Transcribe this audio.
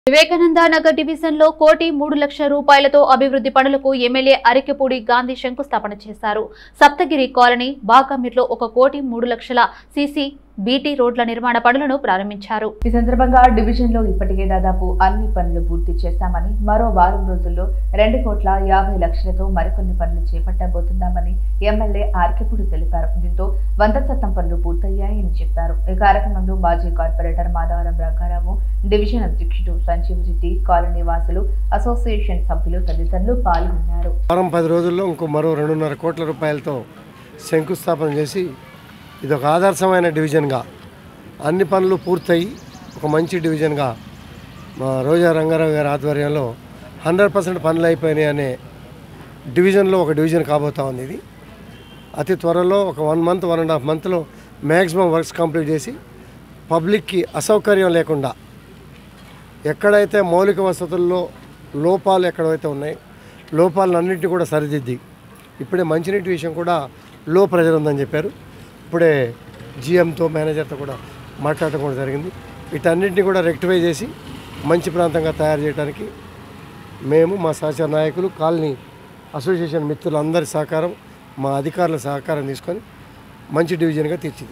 Vivekananda Nagar division లో కోటి మూడు లక్షల రూపాయలతో అభివృద్ధి పనులకు ఎమ్మెల్యే అరికెపూడి గాంధీ శంకుస్థాపన చేశారు సప్తగిరి కాలనీ బాగామిర్లో ఒక కోటి మూడు లక్షల సీసీ బీటీ రోడ్ల నిర్మాణ పనులను ప్రారంభించారు ఈ సందర్భంగా డివిజన్ లో ఇప్పటికే దాదాపు అన్ని పనులు పూర్తి చేస్తామని మరో వారం రోజుల్లో రెండు కోట్ల యాభై లక్షలతో మరికొన్ని పనులు చేపట్టబోతున్నామని ఎమ్మెల్యే ఆర్కెపుడు తెలిపారు దీంతో వంద శాతం పనులు పూర్తయ్యాయని చెప్పారు ఈ కార్యక్రమంలో మాజీ కార్పొరేటర్ మాధవరం రంగారావు డివిజన్ అధ్యక్షుడు సంజీవ్ రెడ్డి కాలనీ వాసులు అసోసియేషన్ సభ్యులు తదితరులు పాల్గొన్నారు వారం పది రోజుల్లో ఇంకో మరో రెండున్నర కోట్ల రూపాయలతో శంకుస్థాపన చేసి ఇది ఒక ఆదర్శమైన డివిజన్గా అన్ని పనులు పూర్తయి ఒక మంచి డివిజన్గా మా రోజా రంగారావు గారి ఆధ్వర్యంలో హండ్రెడ్ పర్సెంట్ పనులు అయిపోయినాయి అనే డివిజన్లో ఒక డివిజన్ కాబోతా ఉంది ఇది అతి త్వరలో ఒక one month one and half మంత్లో మ్యాక్సిమం వర్క్స్ కంప్లీట్ చేసి పబ్లిక్కి అసౌకర్యం లేకుండా ఎక్కడైతే మౌలిక వసతుల్లో లోపాలు ఎక్కడైతే ఉన్నాయి లోపాలన్నింటినీ కూడా సరిదిద్ది ఇప్పుడే మంచినీటి విషయం కూడా లో ప్రెజర్ ఉందని చెప్పారు ఇప్పుడే జిఎంతో మేనేజర్తో కూడా మాట్లాడటం కూడా జరిగింది వీటన్నింటినీ కూడా రెక్టిఫై చేసి మంచి ప్రాంతంగా తయారు చేయడానికి మేము మా సహచర నాయకులు కాలనీ అసోసియేషన్ మిత్రులందరి సహకారం మా అధికారుల సహకారం తీసుకొని మంచి డివిజన్గా తీర్చిది